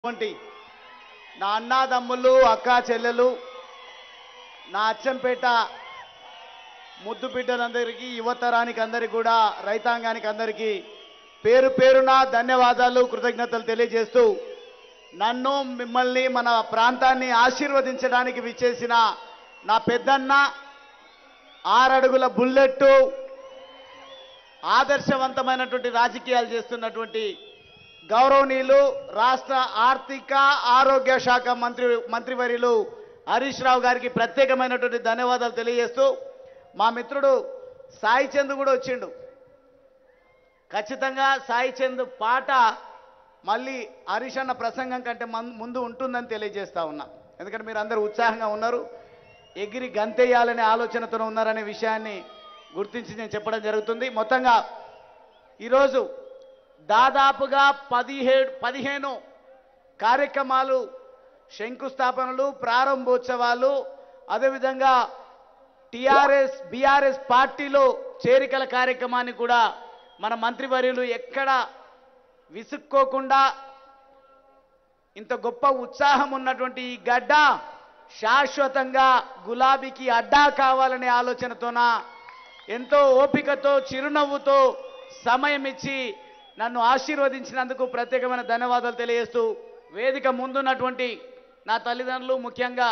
వంటి నా అన్నాదమ్ములు అక్కా చెల్లెలు నా అచ్చంపేట ముద్దు బిడ్డలందరికీ యువతరానికి అందరికీ కూడా రైతాంగానికి అందరికీ పేరు పేరున ధన్యవాదాలు కృతజ్ఞతలు తెలియజేస్తూ నన్ను మిమ్మల్ని మన ప్రాంతాన్ని ఆశీర్వదించడానికి విచ్చేసిన నా పెద్దన్న ఆరడుగుల బుల్లెట్టు ఆదర్శవంతమైనటువంటి రాజకీయాలు చేస్తున్నటువంటి గౌరవనీయులు రాష్ట్ర ఆర్థిక ఆరోగ్య శాఖ మంత్రి మంత్రివర్యులు హరీష్ రావు గారికి ప్రత్యేకమైనటువంటి ధన్యవాదాలు తెలియజేస్తూ మా మిత్రుడు సాయి చంద్ కూడా వచ్చిండు ఖచ్చితంగా సాయి చంద్ పాట మళ్ళీ హరీష్ అన్న ప్రసంగం కంటే మన్- ముందు ఉంటుందని తెలియజేస్తా ఉన్నా ఎందుకంటే మీరు అందరూ ఉత్సాహంగా ఉన్నారు ఎగిరి గంతేయాలనే ఆలోచనతో ఉన్నారనే విషయాన్ని గుర్తించి నేను చెప్పడం జరుగుతుంది మొత్తంగా ఈరోజు దాదాపుగా పదిహేడు పదిహేను కార్యక్రమాలు శంకుస్థాపనలు ప్రారంభోత్సవాలు అదేవిధంగా టిఆర్ఎస్ బీఆర్ఎస్ పార్టీలో చేరికల కార్యక్రమాన్ని కూడా మన మంత్రివర్యులు ఎక్కడ విసుక్కోకుండా ఇంత గొప్ప ఉత్సాహం ఉన్నటువంటి ఈ గడ్డ శాశ్వతంగా గులాబీకి అడ్డా కావాలనే ఆలోచనతోన ఎంతో ఓపికతో చిరునవ్వుతో సమయం ఇచ్చి నన్ను ఆశీర్వదించినందుకు ప్రత్యేకమైన ధన్యవాదాలు తెలియజేస్తూ వేదిక ముందున్నటువంటి నా తల్లిదండ్రులు ముఖ్యంగా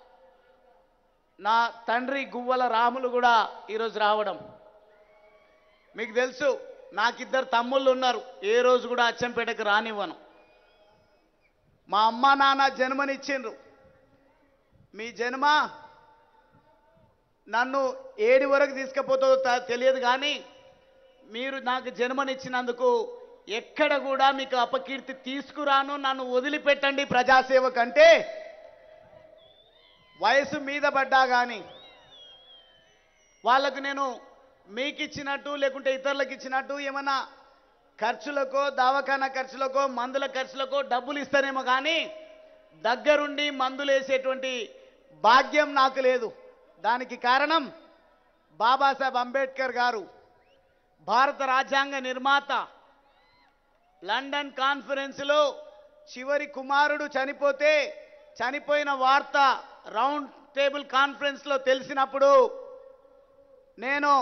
నా తండ్రి గువ్వల రాములు కూడా ఈరోజు రావడం మీకు తెలుసు నాకిద్దరు తమ్ముళ్ళు ఉన్నారు ఏ రోజు కూడా అచ్చంపేటకు రానివ్వను మా అమ్మ నాన్న జన్మనిచ్చిండ్రు మీ జన్మ నన్ను ఏడి వరకు తీసుకుపోతుందో త- తెలియదు కానీ మీరు నాకు జన్మనిచ్చినందుకు ఎక్కడ కూడా మీకు అపకీర్తి తీసుకురాను నన్ను వదిలిపెట్టండి ప్రజాసేవ కంటే వయసు మీద పడ్డా కానీ వాళ్ళకు నేను మీకు ఇచ్చినట్టు లేకుంటే ఇతరులకు ఇచ్చినట్టు ఏమన్నా ఖర్చులకో దవాఖానా ఖర్చులకో మందుల ఖర్చులకో డబ్బులు ఇస్తానేమో కానీ దగ్గరుండి మందులు వేసేటువంటి భాగ్యం నాకు లేదు దానికి కారణం బాబాసాహెబ్ అంబేద్కర్ గారు భారత రాజ్యాంగ నిర్మాత లండన్ కాన్ఫరెన్స్లో చివరి కుమారుడు చనిపోతే చనిపోయిన వార్త రౌండ్ టేబుల్ కాన్ఫరెన్స్లో తెలిసినప్పుడు నేను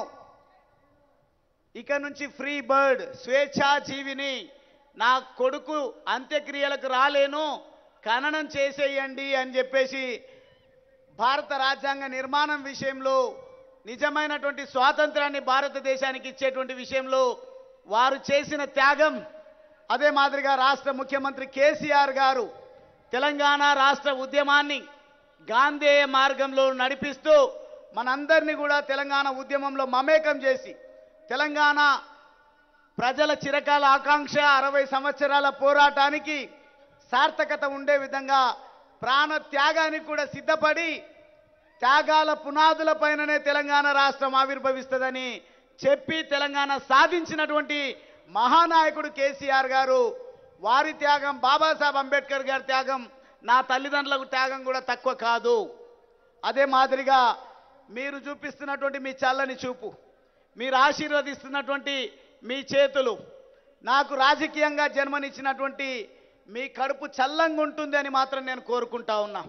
ఇక నుంచి ఫ్రీ బర్డ్ స్వేచ్ఛాజీవిని నా కొడుకు అంత్యక్రియలకు రాలేను ఖననం చేసేయండి అని చెప్పేసి భారత రాజ్యాంగ నిర్మాణం విషయంలో నిజమైనటువంటి స్వాతంత్రాన్ని భారతదేశానికి ఇచ్చేటువంటి విషయంలో వారు చేసిన త్యాగం అదే మాదిరిగా రాష్ట్ర ముఖ్యమంత్రి కేసీఆర్ గారు తెలంగాణ రాష్ట్ర ఉద్యమాన్ని గాంధేయ మార్గంలో నడిపిస్తూ మనందరినీ కూడా తెలంగాణ ఉద్యమంలో మమేకం చేసి తెలంగాణ ప్రజల చిరకాల ఆకాంక్ష అరవై సంవత్సరాల పోరాటానికి సార్థకత ఉండే విధంగా ప్రాణ త్యాగానికి కూడా సిద్ధపడి త్యాగాల పునాదుల పైననే తెలంగాణ రాష్ట్రం ఆవిర్భవిస్తుందని చెప్పి తెలంగాణ సాధించినటువంటి మహానాయకుడు కేసీఆర్ గారు వారి త్యాగం బాబాసాహెబ్ అంబేద్కర్ గారి త్యాగం నా తల్లిదండ్రులకు త్యాగం కూడా తక్కువ కాదు అదే మాదిరిగా మీరు చూపిస్తున్నటువంటి మీ చల్లని చూపు మీరు ఆశీర్వదిస్తున్నటువంటి మీ చేతులు నాకు రాజకీయంగా జన్మనిచ్చినటువంటి మీ కడుపు చల్లంగా ఉంటుంది అని మాత్రం నేను కోరుకుంటా ఉన్నా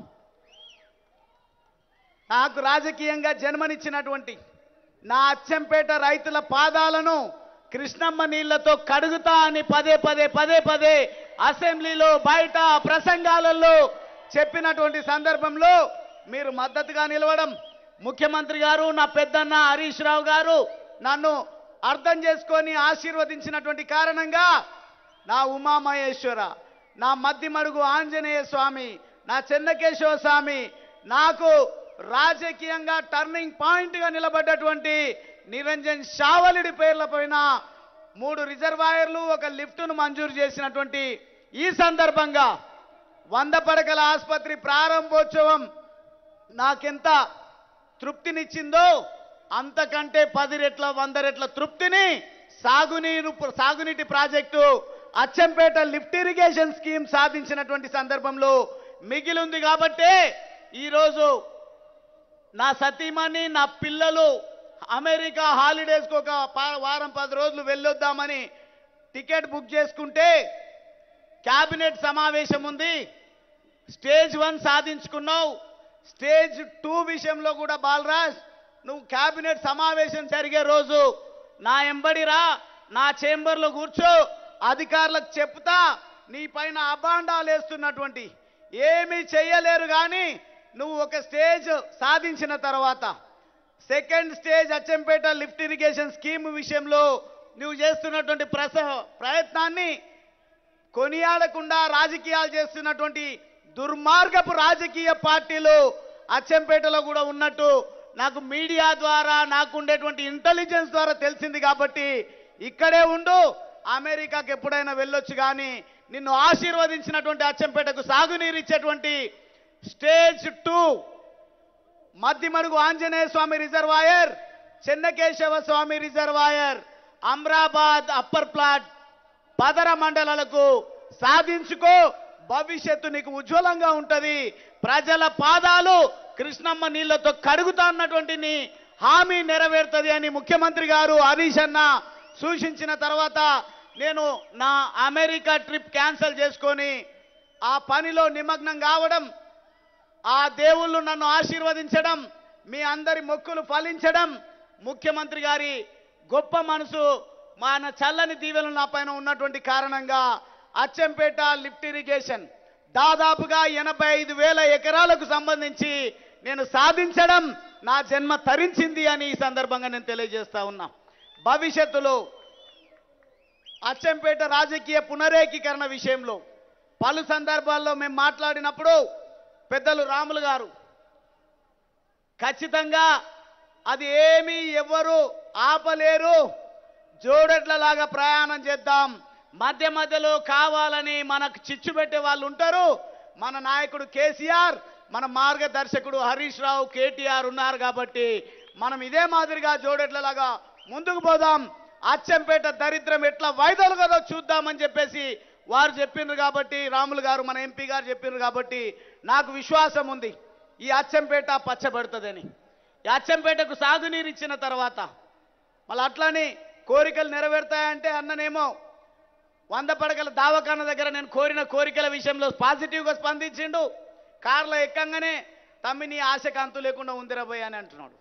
నాకు రాజకీయంగా జన్మనిచ్చినటువంటి నా అచ్చంపేట రైతుల పాదాలను కృష్ణమ్మ నీళ్లతో కడుగుతా అని పదే పదే పదే పదే అసెంబ్లీలో బయట ప్రసంగాలలో చెప్పినటువంటి సందర్భంలో మీరు మద్దతుగా నిలవడం ముఖ్యమంత్రి గారు నా పెద్దన్న హరీష్ రావు గారు నన్ను అర్థం చేసుకొని ఆశీర్వదించినటువంటి కారణంగా నా ఉమామహేశ్వర నా మధ్యమడుగు ఆంజనేయ స్వామి నా చెన్నకేశవ స్వామి నాకు రాజకీయంగా టర్నింగ్ పాయింట్ గా నిలబడ్డటువంటి నిరంజన్ షావలిడి పేర్ల పైన మూడు రిజర్వాయర్లు ఒక లిఫ్ట్ను మంజూరు చేసినటువంటి ఈ సందర్భంగా వంద పడకల ఆసుపత్రి ప్రారంభోత్సవం నాకెంత తృప్తినిచ్చిందో అంతకంటే పది రెట్ల వంద రెట్ల తృప్తిని సాగునీరు సాగునీటి project Achampet lift irrigation scheme సాధించినటువంటి సందర్భంలో మిగిలింది కాబట్టే ఈరోజు నా సతీమణి నా పిల్లలు అమెరికా హాలిడేస్కి ఒక పా- వారం పది రోజులు వెళ్ళొద్దామని టికెట్ బుక్ చేసుకుంటే క్యాబినెట్ సమావేశం ఉంది స్టేజ్ వన్ సాధించుకున్నావు స్టేజ్ టూ విషయంలో కూడా బాలరాజ్ నువ్వు క్యాబినెట్ సమావేశం జరిగే రోజు నా ఎంబడి రా నా చేంబర్లో కూర్చో అధికారులకు చెప్తా నీ పైన అబాండాలు వేస్తున్నటువంటి ఏమీ చెయ్యలేరు కానీ నువ్వు ఒక స్టేజ్ సాధించిన తర్వాత second stage Achampet lift irrigation scheme విషయంలో నువ్వు చేస్తున్నటువంటి ప్రస ప్రయత్నాన్ని కొనియాడకుండా రాజకీయాలు చేస్తున్నటువంటి దుర్మార్గపు రాజకీయ పార్టీలు అచ్చంపేటలో కూడా ఉన్నట్టు నాకు మీడియా ద్వారా నాకు ఉండేటువంటి ఇంటెలిజెన్స్ ద్వారా తెలిసింది కాబట్టి ఇక్కడే ఉండు అమెరికాకి ఎప్పుడైనా వెళ్ళొచ్చు కానీ నిన్ను ఆశీర్వదించినటువంటి అచ్చంపేటకు సాగునీరు ఇచ్చేటువంటి stage two Madhyamadugu Anjaneya Swamy reservoir Chennakesava Swamy reservoir Amrabad upper plateau Padara మండలాలకు సాధించుకో భవిష్యత్తు నీకు ఉజ్వలంగా ఉంటది ప్రజల పాదాలు కృష్ణమ్మ నీళ్లతో కడుగుతా అన్నటువంటి నీ హామీ నెరవేరుతుంది అని ముఖ్యమంత్రి గారు హరీష్ అన్న సూచించిన తర్వాత నేను నా అమెరికా ట్రిప్ క్యాన్సిల్ చేసుకొని ఆ పనిలో నిమగ్నం కావడం ఆ దేవుళ్ళు నన్ను ఆశీర్వదించడం మీ అందరి మొక్కులు ఫలించడం ముఖ్యమంత్రి గారి గొప్ప మనసు మన చల్లని దీవెనలు నా పైన ఉన్నటువంటి కారణంగా అచ్చంపేట లిఫ్ట్ ఇరిగేషన్ దాదాపుగా ఎనభై ఐదు వేల ఎకరాలకు సంబంధించి నేను సాధించడం నా జన్మ తరించింది అని ఈ సందర్భంగా నేను తెలియజేస్తా ఉన్నా భవిష్యత్తులో అచ్చంపేట రాజకీయ పునరేకీకరణ విషయంలో పలు సందర్భాల్లో మేము మాట్లాడినప్పుడు పెద్దలు రాములు గారు ఖచ్చితంగా అది ఏమీ ఎవ్వరు ఆపలేరు జోడెట్లలాగా ప్రయాణం చేద్దాం మధ్య మధ్యలో కావాలని మనకు చిచ్చు పెట్టే వాళ్ళు ఉంటారు మన నాయకుడు కేసీఆర్ మన మార్గదర్శకుడు హరీష్ రావు కేటీఆర్ ఉన్నారు కాబట్టి మనం ఇదే మాదిరిగా జోడెట్లలాగా ముందుకు పోదాం అచ్చంపేట దరిద్రం ఎట్లా వైదొలు కదా చూద్దామని చెప్పేసి వారు చెప్పిండ్రు కాబట్టి రాములు గారు మన ఎంపీ గారు చెప్పిండ్రు కాబట్టి నాకు విశ్వాసం ఉంది ఈ అచ్చంపేట పచ్చబడుతుందని ఈ అచ్చంపేటకు సాగునీరు ఇచ్చిన తర్వాత మళ్ళీ అట్లానే కోరికలు నెరవేరుతాయంటే అన్ననేమో వంద పడకల దావఖాన దగ్గర నేను కోరిన కోరికల విషయంలో పాజిటివ్గా స్పందించిండు కార్లో ఎక్కంగానే తమ్మి నీ ఆశకు అంతు లేకుండా ఉందిరబోయ్ అని అంటున్నాడు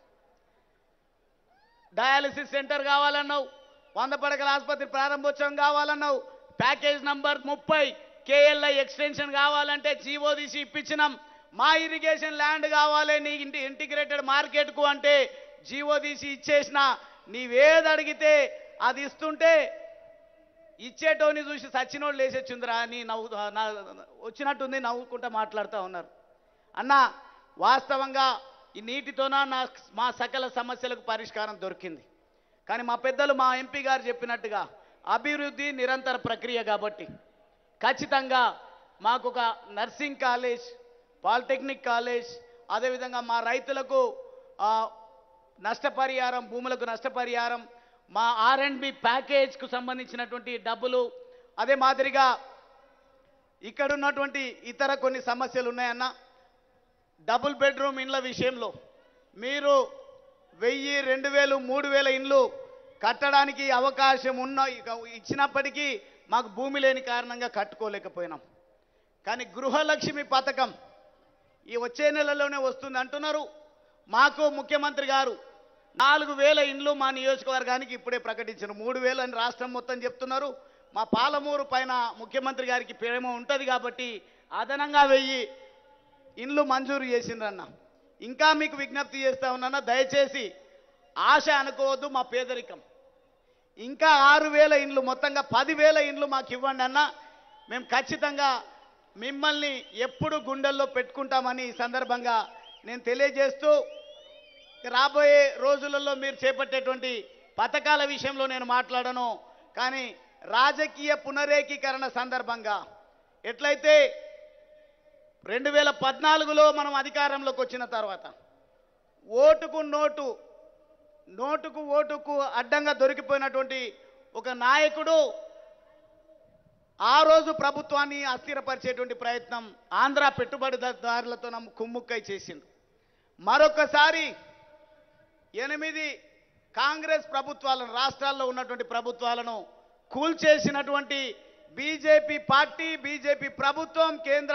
డయాలసిస్ సెంటర్ కావాలన్నావు వంద పడకల ఆసుపత్రి ప్రారంభోత్సవం కావాలన్నావు ప్యాకేజ్ నంబర్ ముప్పై కేఎల్ఐ ఎక్స్టెన్షన్ కావాలంటే జీవో తీసి ఇప్పించినాం మా ఇరిగేషన్ ల్యాండ్ కావాలి నీ ఇంటి ఇంటిగ్రేటెడ్ మార్కెట్కు అంటే జీవో తీసి ఇచ్చేసిన నీవేది అడిగితే అది ఇస్తుంటే ఇచ్చేటోని చూసి సచ్చినోడు లేచొచ్చిందిరా అని నవ్వు నా వచ్చినట్టుంది నవ్వుకుంటా మాట్లాడుతూ ఉన్నారు అన్న వాస్తవంగా ఈ నీటితోన నా మా సకల సమస్యలకు పరిష్కారం దొరికింది కానీ మా పెద్దలు మా ఎంపీ గారు చెప్పినట్టుగా అభివృద్ధి నిరంతర ప్రక్రియ కాబట్టి ఖచ్చితంగా మాకు ఒక నర్సింగ్ కాలేజ్ పాలిటెక్నిక్ కాలేజ్ అదేవిధంగా మా రైతులకు ఆ, నష్టపరిహారం భూములకు నష్టపరిహారం మా ఆర్ అండ్ బి ప్యాకేజ్కు సంబంధించినటువంటి డబ్బులు అదే మాదిరిగా ఇక్కడ ఉన్నటువంటి ఇతర కొన్ని సమస్యలు ఉన్నాయన్న డబుల్ బెడ్రూమ్ ఇండ్ల విషయంలో మీరు వెయ్యి రెండు వేలు మూడు వేల ఇండ్లు కట్టడానికి అవకాశం ఉన్న ఇచ్చినప్పటికీ మాకు భూమి లేని కారణంగా కట్టుకోలేకపోయినాం కానీ గృహలక్ష్మి పథకం ఈ వచ్చే నెలలోనే వస్తుంది అంటున్నారు మాకు ముఖ్యమంత్రి గారు నాలుగు వేల ఇండ్లు మా నియోజకవర్గానికి ఇప్పుడే ప్రకటించారు మూడు వేలు అని రాష్ట్రం మొత్తం చెప్తున్నారు మా పాలమూరు పైన ముఖ్యమంత్రి గారికి ప్రేమ ఉంటుంది కాబట్టి అదనంగా వెయ్యి ఇండ్లు మంజూరు చేసిండ్రన్న ఇంకా మీకు విజ్ఞప్తి చేస్తా ఉన్నానా దయచేసి ఆశ అనుకోవద్దు మా పేదరికం ఇంకా ఆరు వేల ఇండ్లు మొత్తంగా పదివేల ఇండ్లు మాకు ఇవ్వండి అన్న మేము ఖచ్చితంగా మిమ్మల్ని ఎప్పుడు గుండెల్లో పెట్టుకుంటామని ఈ సందర్భంగా నేను తెలియజేస్తూ రాబోయే రోజులలో మీరు చేపట్టేటువంటి పథకాల విషయంలో నేను మాట్లాడను కానీ రాజకీయ పునరేకీకరణ సందర్భంగా ఎట్లయితే రెండు వేల పద్నాలుగులో మనం అధికారంలోకి వచ్చిన తర్వాత ఓటుకు నోటు నోటుకు ఓటుకు అడ్డంగా దొరికిపోయినటువంటి ఒక నాయకుడు ఆ రోజు ప్రభుత్వాన్ని అస్థిరపరిచేటువంటి ప్రయత్నం ఆంధ్ర పెట్టుబడిదారులతో నమ్ము కుమ్ముక్కై చేసింది మరొకసారి ఎనిమిది కాంగ్రెస్ ప్రభుత్వాలను రాష్ట్రాల్లో ఉన్నటువంటి ప్రభుత్వాలను కూల్చేసినటువంటి బీజేపీ పార్టీ బీజేపీ ప్రభుత్వం కేంద్ర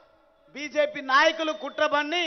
బీజేపీ నాయకులు కుట్రబన్ని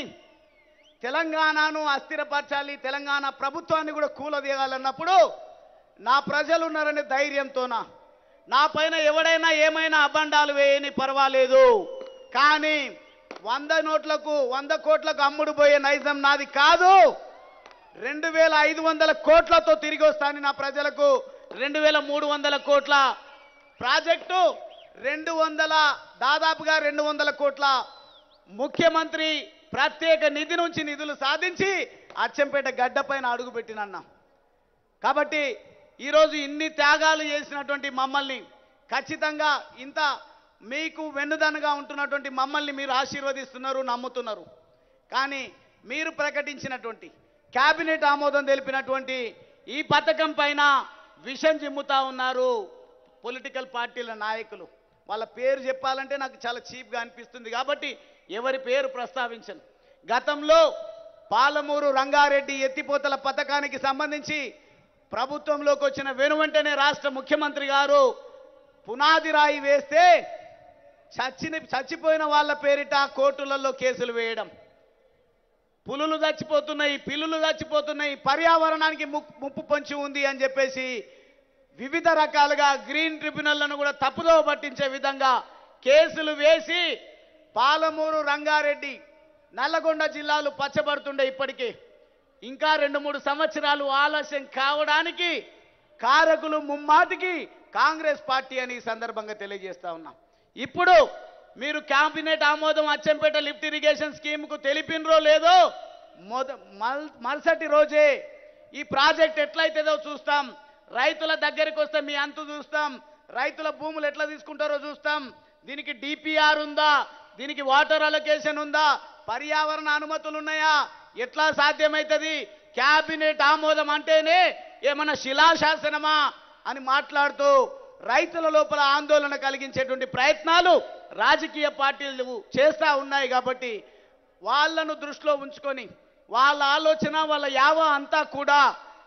తెలంగాణను అస్థిరపరచాలి తెలంగాణ ప్రభుత్వాన్ని కూడా కూలదీయాలన్నప్పుడు నా ప్రజలు ఉన్నారనే ధైర్యంతోన నా పైన ఎవడైనా ఏమైనా అబండాలు వేయని పర్వాలేదు కానీ వంద నోట్లకు వంద కోట్లకు అమ్ముడు పోయే నైజం నాది కాదు రెండు వేల ఐదు వందల కోట్లతో తిరిగి వస్తాను నా ప్రజలకు రెండు వేల మూడు వందల కోట్ల ప్రాజెక్టు రెండు వందల దాదాపుగా రెండు వందల కోట్ల ముఖ్యమంత్రి ప్రత్యేక నిధి నుంచి నిధులు సాధించి అచ్చంపేట గడ్డపైన అడుగుపెట్టినన్నా కాబట్టి ఈరోజు ఇన్ని త్యాగాలు చేసినటువంటి మమ్మల్ని ఖచ్చితంగా ఇంత మీకు వెన్నుదన్నుగా ఉంటున్నటువంటి మమ్మల్ని మీరు ఆశీర్వదిస్తున్నారు నమ్ముతున్నారు కానీ మీరు ప్రకటించినటువంటి కేబినెట్ ఆమోదం తెలిపినటువంటి ఈ పథకం పైన విషం చిమ్ముతా ఉన్నారు పొలిటికల్ పార్టీల నాయకులు వాళ్ళ పేరు చెప్పాలంటే నాకు చాలా చీప్గా అనిపిస్తుంది కాబట్టి ఎవరి పేరు ప్రస్తావించను గతంలో పాలమూరు రంగారెడ్డి ఎత్తిపోతల పథకానికి సంబంధించి ప్రభుత్వంలోకి వచ్చిన వెనువెంటనే రాష్ట్ర ముఖ్యమంత్రి గారు పునాది రాయి వేస్తే చచ్చిన చచ్చిపోయిన వాళ్ళ పేరిట కోర్టులలో కేసులు వేయడం పులులు చచ్చిపోతున్నాయి పిల్లులు చచ్చిపోతున్నాయి పర్యావరణానికి ము- ముప్పు పొంచి ఉంది అని చెప్పేసి వివిధ రకాలుగా గ్రీన్ ట్రిబ్యునల్లను కూడా తప్పుదోవ పట్టించే విధంగా కేసులు వేసి పాలమూరు రంగారెడ్డి నల్లగొండ జిల్లాలు పచ్చబడుతుండే ఇప్పటికీ ఇంకా రెండు మూడు సంవత్సరాలు ఆలస్యం కావడానికి కారకులు ముమ్మాటికి కాంగ్రెస్ పార్టీ అని ఈ సందర్భంగా తెలియజేస్తా ఉన్నాం ఇప్పుడు మీరు క్యాబినెట్ ఆమోదం అచ్చంపేట లిఫ్ట్ ఇరిగేషన్ స్కీమ్కు తెలిపినరో లేదో మొద మల్ మరుసటి రోజే ఈ ప్రాజెక్ట్ ఎట్లయితేదో చూస్తాం రైతుల దగ్గరికి వస్తే మీ అంతు చూస్తాం రైతుల భూములు ఎట్లా తీసుకుంటారో చూస్తాం దీనికి డిపిఆర్ ఉందా దీనికి వాటర్ అలొకేషన్ ఉందా పర్యావరణ అనుమతులు ఉన్నాయా ఎట్లా సాధ్యమవుతుంది క్యాబినెట్ ఆమోదం అంటేనే ఏమన్నా శిలాశాసనమా అని మాట్లాడుతూ రైతుల లోపల ఆందోళన కలిగించేటువంటి ప్రయత్నాలు రాజకీయ పార్టీలు చేస్తా ఉన్నాయి కాబట్టి వాళ్ళను దృష్టిలో ఉంచుకొని వాళ్ళ ఆలోచన వాళ్ళ యావ అంతా కూడా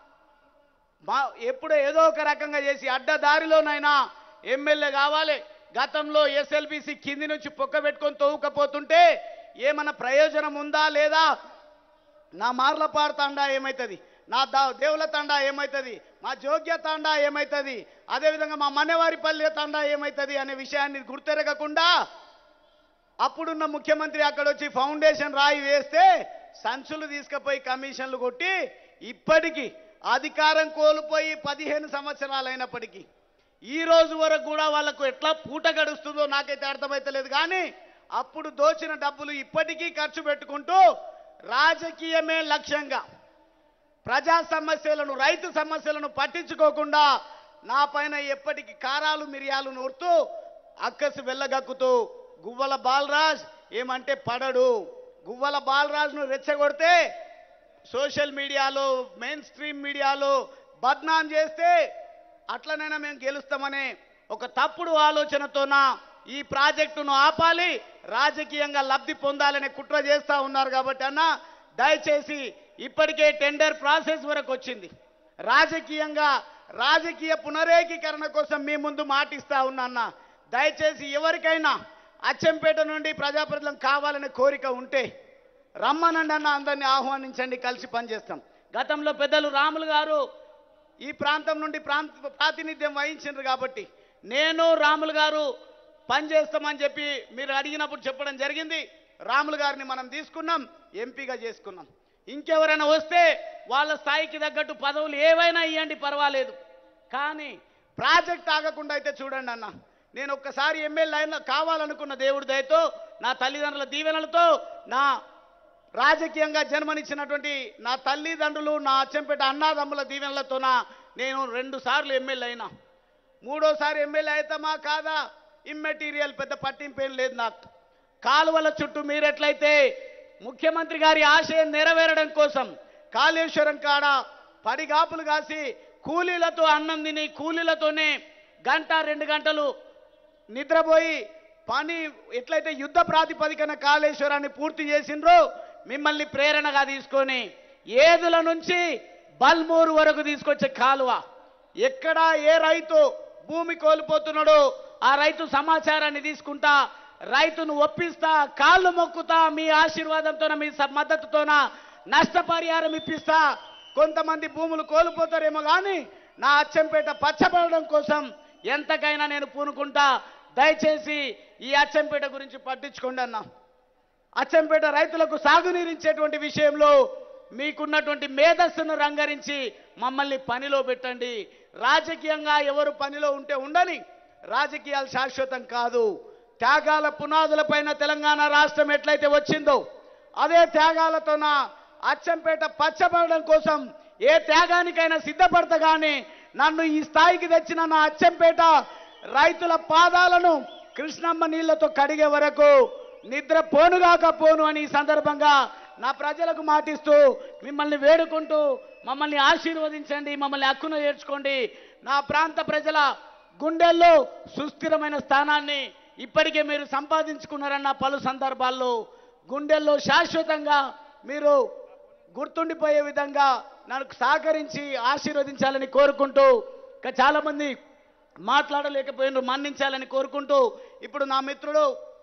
మా ఎప్పుడు ఏదో ఒక రకంగా చేసి అడ్డదారిలోనైనా ఎమ్మెల్యే కావాలి గతంలో ఎస్ఎల్బిసి కింది నుంచి పొక్క పెట్టుకొని తవ్వుకపోతుంటే ఏమన్నా ప్రయోజనం ఉందా లేదా నా మార్లపాడు తండా ఏమవుతుంది నా దా దేవుల తండా ఏమవుతుంది మా జోగ్య తండా ఏమవుతుంది అదేవిధంగా మా మన్నెవారిపల్లె తండా ఏమవుతుంది అనే విషయాన్ని గుర్తెరగకుండా అప్పుడున్న ముఖ్యమంత్రి అక్కడ వచ్చి ఫౌండేషన్ రాయి వేస్తే సంచులు తీసుకుపోయి కమిషన్లు కొట్టి ఇప్పటికీ అధికారం కోల్పోయి పదిహేను సంవత్సరాలు అయినప్పటికీ ఈ రోజు వరకు కూడా వాళ్ళకు ఎట్లా పూట గడుస్తుందో నాకైతే అర్థమైతలేదు కానీ అప్పుడు దోచిన డబ్బులు ఇప్పటికీ ఖర్చు పెట్టుకుంటూ రాజకీయమే లక్ష్యంగా ప్రజా సమస్యలను రైతు సమస్యలను పట్టించుకోకుండా నా పైన ఎప్పటికీ కారాలు మిరియాలు నూరుతూ అక్కసు వెళ్ళగక్కుతూ గువ్వల బాలరాజ్ ఏమంటే పడడు గువ్వల బాలరాజ్ను రెచ్చగొడితే సోషల్ మీడియాలో మెయిన్ స్ట్రీమ్ మీడియాలో బద్నాం చేస్తే అట్లనైనా మేము గెలుస్తామనే ఒక తప్పుడు ఆలోచనతోన ఈ ప్రాజెక్టును ఆపాలి రాజకీయంగా లబ్ధి పొందాలనే కుట్ర చేస్తా ఉన్నారు కాబట్టి అన్న దయచేసి ఇప్పటికే టెండర్ ప్రాసెస్ వరకు వచ్చింది రాజకీయంగా రాజకీయ పునరేకీకరణ కోసం మీ ముందు మాటిస్తా ఉన్నా అన్న దయచేసి ఎవరికైనా అచ్చంపేట నుండి ప్రజాప్రతినిధులం కావాలనే కోరిక ఉంటే రమ్మనండి అన్న అందరినీ ఆహ్వానించండి కలిసి పనిచేస్తాం గతంలో పెద్దలు రాములు గారు ఈ ప్రాంతం నుండి ప్రాంత ప్రాతినిధ్యం వహించారు కాబట్టి నేను రాములు గారు పనిచేస్తామని చెప్పి మీరు అడిగినప్పుడు చెప్పడం జరిగింది రాములు గారిని మనం తీసుకున్నాం ఎంపీగా చేసుకున్నాం ఇంకెవరైనా వస్తే వాళ్ళ స్థాయికి తగ్గట్టు పదవులు ఏవైనా ఇవ్వండి పర్వాలేదు కానీ ప్రాజెక్ట్ ఆగకుండా అయితే చూడండి అన్న నేను ఒక్కసారి ఎమ్మెల్యే అయినా కావాలనుకున్న దేవుడి దయతో నా తల్లిదండ్రుల దీవెనలతో నా రాజకీయంగా జన్మనిచ్చినటువంటి నా తల్లిదండ్రులు నా అచ్చంపేట అన్నాదమ్ముల దీవెనలతోన నేను రెండు సార్లు ఎమ్మెల్యే అయినా మూడోసారి ఎమ్మెల్యే అవుతామా కాదా ఇమ్మెటీరియల్ పెద్ద పట్టింపేం లేదు నాకు కాలువల చుట్టూ మీరెట్లయితే ముఖ్యమంత్రి గారి ఆశయం నెరవేరడం కోసం కాళేశ్వరం కాడ పడిగాపులు కాసి కూలీలతో అన్నం తిని కూలీలతోనే గంట రెండు గంటలు నిద్రపోయి పని ఎట్లయితే యుద్ధ ప్రాతిపదికన కాళేశ్వరాన్ని పూర్తి చేసిండ్రో మిమ్మల్ని ప్రేరణగా తీసుకొని ఏదుల నుంచి బల్మూరు వరకు తీసుకొచ్చే కాలువ ఎక్కడ ఏ రైతు భూమి కోల్పోతున్నాడో ఆ రైతు సమాచారాన్ని తీసుకుంటా రైతును ఒప్పిస్తా కాళ్ళు మొక్కుతా మీ ఆశీర్వాదంతోన మీ స- మద్దతుతోన నష్టపరిహారం ఇప్పిస్తా కొంతమంది భూములు కోల్పోతారేమో కానీ నా అచ్చంపేట పచ్చబడడం కోసం ఎంతకైనా నేను పూనుకుంటా దయచేసి ఈ అచ్చంపేట గురించి పట్టించుకోండి అన్నా అచ్చంపేట రైతులకు సాగునీరించేటువంటి విషయంలో మీకున్నటువంటి మేధస్సును రంగరించి మమ్మల్ని పనిలో పెట్టండి రాజకీయంగా ఎవరు పనిలో ఉంటే ఉండని రాజకీయాలు శాశ్వతం కాదు త్యాగాల పునాదులపైన తెలంగాణ రాష్ట్రం ఎట్లయితే వచ్చిందో అదే త్యాగాలతోన అచ్చంపేట పచ్చబడడం కోసం ఏ త్యాగానికైనా సిద్ధపడతా కానీ నన్ను ఈ స్థాయికి తెచ్చిన నా అచ్చంపేట రైతుల పాదాలను కృష్ణమ్మ నీళ్లతో కడిగే వరకు నిద్ర పోనుగాక పోను అని ఈ సందర్భంగా నా ప్రజలకు మాటిస్తూ మిమ్మల్ని వేడుకుంటూ మమ్మల్ని ఆశీర్వదించండి మమ్మల్ని హక్కున చేర్చుకోండి నా ప్రాంత ప్రజల గుండెల్లో సుస్థిరమైన స్థానాన్ని ఇప్పటికే మీరు సంపాదించుకున్నారన్న పలు సందర్భాల్లో గుండెల్లో శాశ్వతంగా మీరు గుర్తుండిపోయే విధంగా నాకు సహకరించి ఆశీర్వదించాలని కోరుకుంటూ ఇంకా చాలా మంది మాట్లాడలేకపోయినారు మన్నించాలని కోరుకుంటూ ఇప్పుడు నా మిత్రుడు